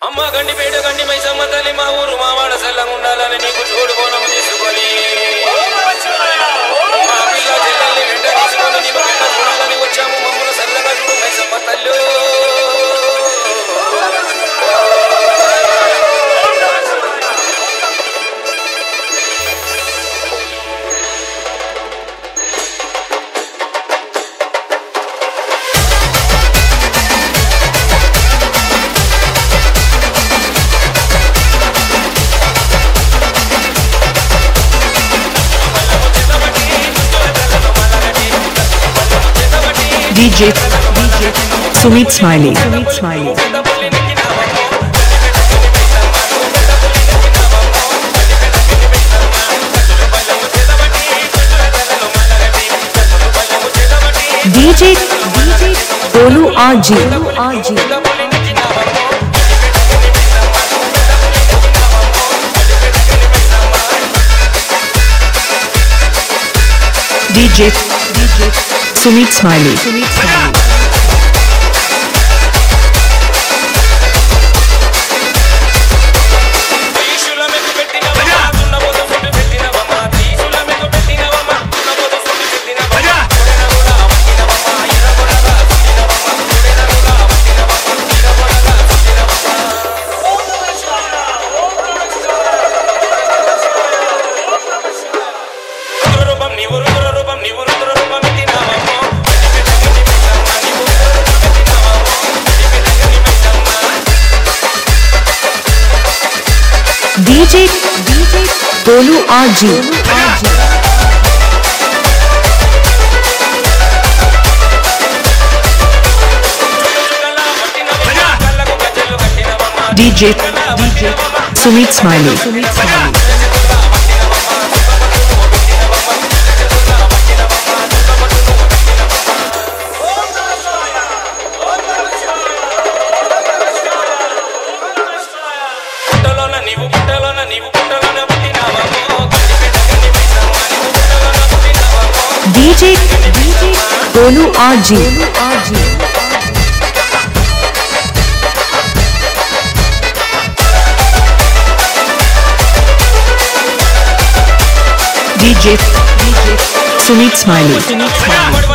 అమ్మ గండి పేట గండి మైసమ్మ తల్లి మా ఊరు మా వాడ సెల్లంగా ఉండాలని నీకు చూడు బోనం తీసుకొని మా పిల్ల చెల్లెల్ని వెంట తీసుకొని నీకు వెంట చూడాలని వచ్చాము మమ్మల్ని సల్లగా చూడు మైసమ్మ తల్లు DJ DJ Sumit Smiley Sumit Smiley DJ DJ Golu RG RG DJ DJ Sumit Smiley Sumit Smiley త్రిశూల మెక్కు పెట్టినవమ్మ, దున్నపోతు సుట్టు పెట్టినవమ్మ, త్రిశూల మెక్కు పెట్టినవమ్మ, దున్నపోతు సుట్టు పెట్టినవమ్మ, కొడెనగులా వట్టినవమ్మ, ఇరగొడగా సుట్టినవమ్మ, కొడెనగులా వట్టినవమ్మ, ఇరగొడగా సుట్టినవమ్మ. రుద్రరూపం నీవు రుద్రరూపం నీవు రుద్రరూపం ఎత్తినావమ్మో, గడిపెట్టగని మైసమ్మ, నీవు రుద్రరూపం ఎత్తినావమ్మో, గడిపెట్టగని Maisamma. DJ DJ Golu RG RG DJ DJ Sumit Smiley Sumit Smiley పుట్టలోన నీవు పుట్టలోన నీవు పుట్టలోన పుట్టినావమ్మో గండిపేట గండి మైసమ్మ నీవు పుట్టలోన పుట్టినావమ్మో DJ DJ Golu RG RG DJ DJ Sumit Smiley Sumit Smiley